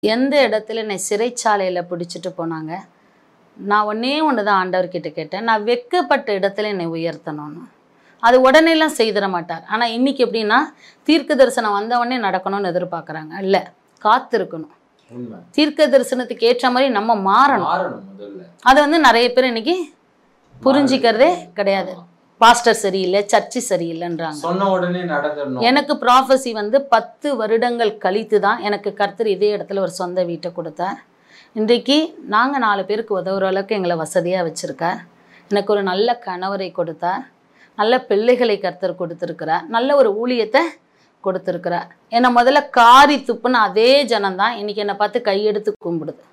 எந்த இடத்துல என்னை சிறைச்சாலையில் பிடிச்சிட்டு போனாங்க நான் ஒன்றே ஒன்று தான் ஆண்டவர்கிட்ட கேட்டேன் நான் வெட்கப்பட்ட இடத்துல என்னை உயர்த்தணும்னு அது உடனேலாம் செய்திட மாட்டார் ஆனால் இன்னைக்கு எப்படின்னா தீர்க்க தரிசனம் வந்த உடனே நடக்கணும்னு எதிர்பார்க்குறாங்க இல்லை காத்திருக்கணும் உண்மை தீர்க்க தரிசனத்துக்கு ஏற்ற மாதிரி நம்ம மாறணும் மாறணும் முதல்ல அதை வந்து நிறைய பேர் இன்னைக்கு புரிஞ்சிக்கிறதே கிடையாது பாஸ்டர் சரியில்லை சர்ச்சு சரியில்லைன்றாங்க சொன்ன உடனே நடந்துடணும் எனக்கு ப்ராஃபஸி வந்து பத்து வருடங்கள் கழித்து தான் எனக்கு கர்த்தர் இதே இடத்துல ஒரு சொந்த வீட்டை கொடுத்தார் இன்றைக்கு நாங்கள் நாலு பேருக்கு உதவுற அளவுக்கு எங்களை வசதியாக வச்சுருக்கார் எனக்கு ஒரு நல்ல கணவரை கொடுத்தார் நல்ல பிள்ளைகளை கர்த்தர் கொடுத்துருக்கிறார் நல்ல ஒரு ஊழியத்தை கொடுத்துருக்கிறார் என்னை முதல்ல காரி துப்புன அதே ஜனம்தான் இன்னைக்கு என்னை பார்த்து கையெடுத்து கும்பிடுது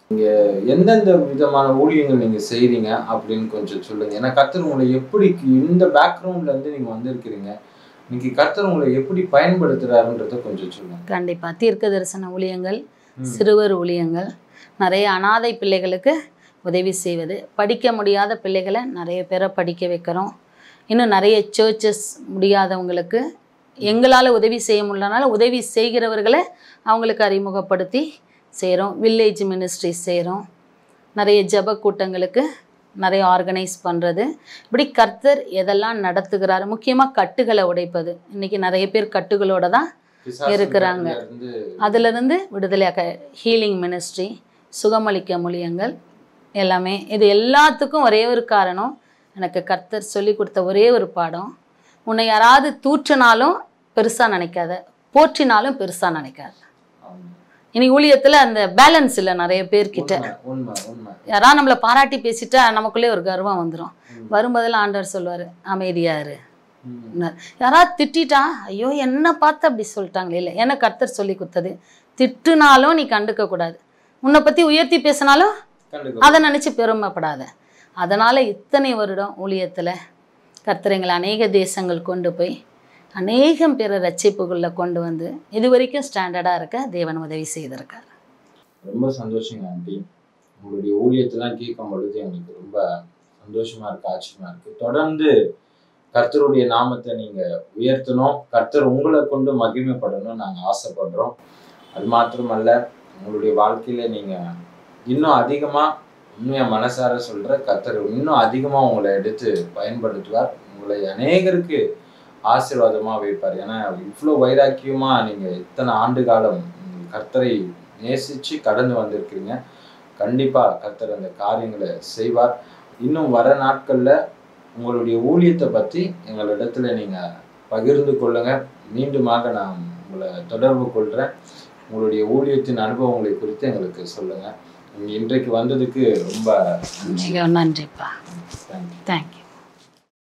எந்தெந்த விதமான ஊழியங்கள் நீங்க செய்றீங்க அப்படின்னு கொஞ்சம் சொல்லுங்க ஏன்னா கர்த்தர் உங்களை எப்படி இந்த பேக்ரவுண்ட்ல இருந்து நீங்க வந்திருக்கிறீங்க இன்னைக்கு கர்த்தர் உங்களை எப்படி பயன்படுத்துறாருன்றத கொஞ்சம் சொல்லுங்க கண்டிப்பாக தீர்க்க தரிசன ஊழியங்கள் ம். சிறுவர் ஊழியங்கள் நிறைய அனாதை பிள்ளைகளுக்கு உதவி செய்வது படிக்க முடியாத பிள்ளைகளை நிறைய பேரை படிக்க வைக்கிறோம் இன்னும் நிறைய சர்ச்சஸ் முடியாதவங்களுக்கு எங்களால் உதவி செய்ய முடியலனால உதவி செய்கிறவர்களை அவங்களுக்கு அறிமுகப்படுத்தி செய்கிறோம் வில்லேஜ் மினிஸ்ட்ரி செய்கிறோம் நிறைய ஜெப கூட்டங்களுக்கு நிறைய ஆர்கனைஸ் பண்ணுறது இப்படி கர்த்தர் எதெல்லாம் நடத்துகிறாரு முக்கியமாக கட்டுகளை உடைப்பது இன்றைக்கி நிறைய பேர் கட்டுகளோட தான் பிசாசின் இருக்கிறாங்க. கட்டுல இருந்து அதிலிருந்து விடுதலையாக்க ஹீலிங் மினிஸ்ட்ரி சுகமளிக்க மூலியங்கள் எல்லாமே இது எல்லாத்துக்கும் ஒரே ஒரு காரணம் எனக்கு கர்த்தர் சொல்லி கொடுத்த ஒரே ஒரு பாடம் உன்னை யாராவது தூற்றினாலும் பெருசாக நினைக்காத போற்றினாலும் பெருசாக நினைக்காத ஆமா. இனி ஊழியத்தில் அந்த பேலன்ஸ் இல்லை நிறைய பேர்கிட்ட உண்மை உண்மை உண்மை யாராவது நம்மளை பாராட்டி பேசிட்டா நமக்குள்ளே ஒரு கர்வம் வந்துடும் ம். வரும்போதெல்லாம் ஆண்டவர் சொல்லுவார் அமைதியாரு ம். யாராவது திட்டிட்டா ஐயோ என்ன பார்த்து அப்படி சொல்லிட்டாங்களே இல்லை எனக்கு கர்த்தர் சொல்லி கொடுத்தது திட்டுனாலும் நீ கண்டுக்க கூடாது உன்னை பற்றி உயர்த்தி பேசினாலும் கண்டுக்கோ. அதை நினச்சி பெருமைப்படாத அதனால் இத்தனை வருடம் ஊழியத்தில் கர்த்தர் எங்களை அநேக தேசங்கள் கொண்டு போய் அநேகம் பேரை ரட்சிப்புக்குள்ளே கொண்டு வந்து இது வரைக்கும் ஸ்டாண்டர்டாக இருக்க தேவன் உதவி செய்திருக்கார் ரொம்ப சந்தோஷங்க ஆண்டி உங்களுடைய ஊழியத்தெல்லாம் கேட்கும் பொழுது எங்களுக்கு ரொம்ப சந்தோஷமா இருக்கு ஆச்சரியமா இருக்கு தொடர்ந்து கர்த்தருடைய நாமத்தை நீங்க உயர்த்தணும் கர்த்தர் உங்களை கொண்டு மகிமைப்படணும் நாங்க ஆசைப்படுறோம் அது மாத்திரமல்ல உங்களுடைய வாழ்க்கையில நீங்க இன்னும் அதிகமா உண்மையா மனசார சொல்ற கர்த்தர் இன்னும் அதிகமா உங்களை எடுத்து பயன்படுத்துவார் உங்களை அநேகருக்கு ஆசீர்வாதமா வைப்பார் ஏன்னா இவ்வளோ வைராக்கியமா நீங்க இத்தனை ஆண்டு காலம் உம், கர்த்தரை நேசிச்சு கடந்து வந்திருக்கிறீங்க கண்டிப்பா கர்த்தர் அந்த காரியங்களை செய்வார் இன்னும் வர நாட்கள்ல உங்களுடைய ஊழியத்தை பத்தி எங்களிடத்துல நீங்க பகிர்ந்து கொள்ளுங்க மீண்டுமாக நான் உங்களை தொடர்பு கொள்றேன் உங்களுடைய ஊழியத்தின் அனுபவங்களை குறித்து எங்களுக்கு சொல்லுங்க நீங்க இன்றைக்கு வந்ததுக்கு ரொம்ப மிக நன்றிப்பா தேங்க்யூ தேங்க்யூ